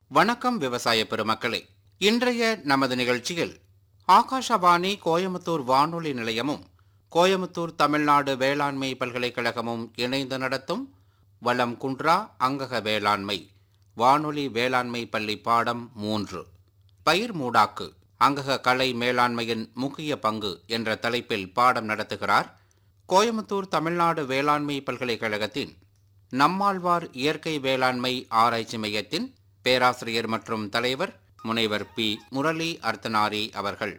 வணக்கம் விவசாய பெருமக்களே இன்றைய நமது நிகழ்ச்சியில் ஆகாஷவாணி கோயமுத்தூர் வானொலி நிலையமும் கோயமுத்தூர் தமிழ்நாடு வேளாண்மை பல்கலைக்கழகமும் இணைந்து நடத்தும் வளம் குன்றா அங்கக வேளாண்மை வானொலி வேளாண்மை பள்ளி பாடம் மூன்று பயிர் மூடாக்கு அங்கக கலை மேலாண்மையின் முக்கிய பங்கு என்ற தலைப்பில் பாடம் நடத்துகிறார் கோயமுத்தூர் தமிழ்நாடு வேளாண்மை பல்கலைக்கழகத்தின் நம்மாழ்வார் இயற்கை வேளாண்மை ஆராய்ச்சி மையத்தின் பேராசிரியர் மற்றும் தலைவர் முனைவர் பி முரளி அர்த்தனாரி அவர்கள்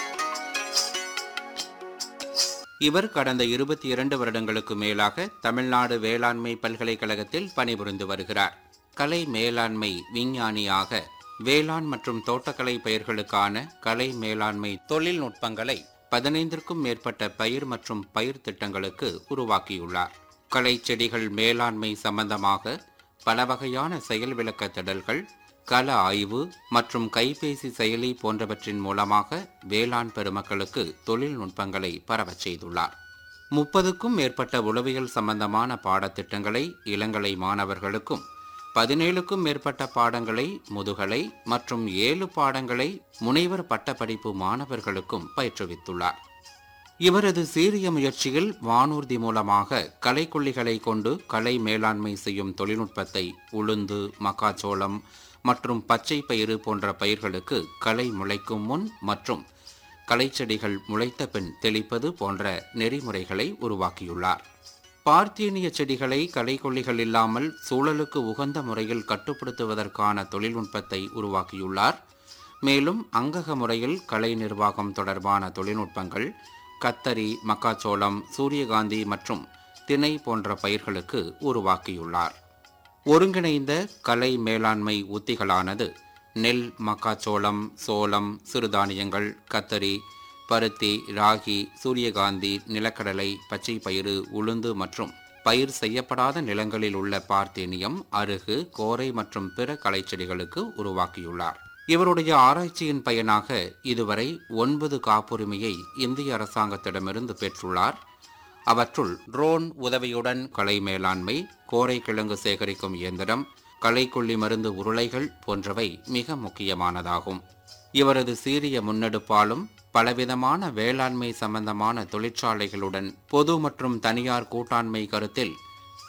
இவர் கடந்த இருபத்தி இரண்டு வருடங்களுக்கு மேலாக தமிழ்நாடு வேளாண்மை பல்கலைக்கழகத்தில் பணிபுரிந்து வருகிறார் கலை மேலாண்மை விஞ்ஞானியாக வேளாண் மற்றும் தோட்டக்கலை பயிர்களுக்கான கலை மேலாண்மை தொழில்நுட்பங்களை பதினைந்திற்கும் மேற்பட்ட பயிர் மற்றும் பயிர் திட்டங்களுக்கு உருவாக்கியுள்ளார் கலை செடிகள் மேலாண்மை சம்பந்தமாக பல வகையான செயல் விளக்க திடல்கள் கள ஆய்வு மற்றும் கைபேசி செயலி போன்றவற்றின் மூலமாக வேளாண் பெருமக்களுக்கு தொழில்நுட்பங்களை பரவச் செய்துள்ளார் முப்பதுக்கும் மேற்பட்ட உளவியல் சம்பந்தமான பாடத்திட்டங்களை இளங்கலை மாணவர்களுக்கும் பதினேழுக்கும் மேற்பட்ட பாடங்களை முதுகலை மற்றும் ஏழு பாடங்களை முனைவர் பட்டப்படிப்பு மாணவர்களுக்கும் பயிற்றுவித்துள்ளார் இவரது சீரிய முயற்சியில் வானூர்தி மூலமாக கலைக்கொல்லிகளை கொண்டு கலை மேலாண்மை செய்யும் தொழில்நுட்பத்தை உளுந்து மக்காச்சோளம் மற்றும் பச்சை பயிறு போன்ற பயிர்களுக்கு களை முளைக்கும் முன் மற்றும் களைச்செடிகள் முளைத்த பின் தெளிப்பது போன்ற நெறிமுறைகளை உருவாக்கியுள்ளார் பார்த்தீனிய செடிகளை களைக்கொல்லிகள் இல்லாமல் சூழலுக்கு உகந்த முறையில் கட்டுப்படுத்துவதற்கான தொழில்நுட்பத்தை உருவாக்கியுள்ளார் மேலும் அங்கக முறையில் கலை நிர்வாகம் தொடர்பான தொழில்நுட்பங்கள் கத்தரி மக்காச்சோளம் சூரியகாந்தி மற்றும் திணை போன்ற பயிர்களுக்கு உருவாக்கியுள்ளார் ஒருங்கிணைந்த கலை மேலாண்மை உத்திகளானது நெல் மக்காச்சோளம் சோளம் சிறுதானியங்கள் கத்தரி பருத்தி ராகி சூரியகாந்தி நிலக்கடலை பச்சை பயிறு உளுந்து மற்றும் பயிர் செய்யப்படாத நிலங்களில் உள்ள பார்த்தேனியம் அருகு கோரை மற்றும் பிற களைச்செடிகளுக்கு உருவாக்கியுள்ளார் இவருடைய ஆராய்ச்சியின் பயனாக இதுவரை ஒன்பது காப்புரிமையை இந்திய அரசாங்கத்திடமிருந்து பெற்றுள்ளார் அவற்றுள் ட்ரோன் உதவியுடன் களை மேலாண்மை கோரை கிழங்கு சேகரிக்கும் இயந்திரம் களைக்கொல்லி மருந்து உருளைகள் போன்றவை மிக முக்கியமானதாகும் இவரது சீரிய முன்னெடுப்பாலும் பலவிதமான வேளாண்மை சம்பந்தமான தொழிற்சாலைகளுடன் பொது மற்றும் தனியார் கூட்டாண்மை கருத்தில்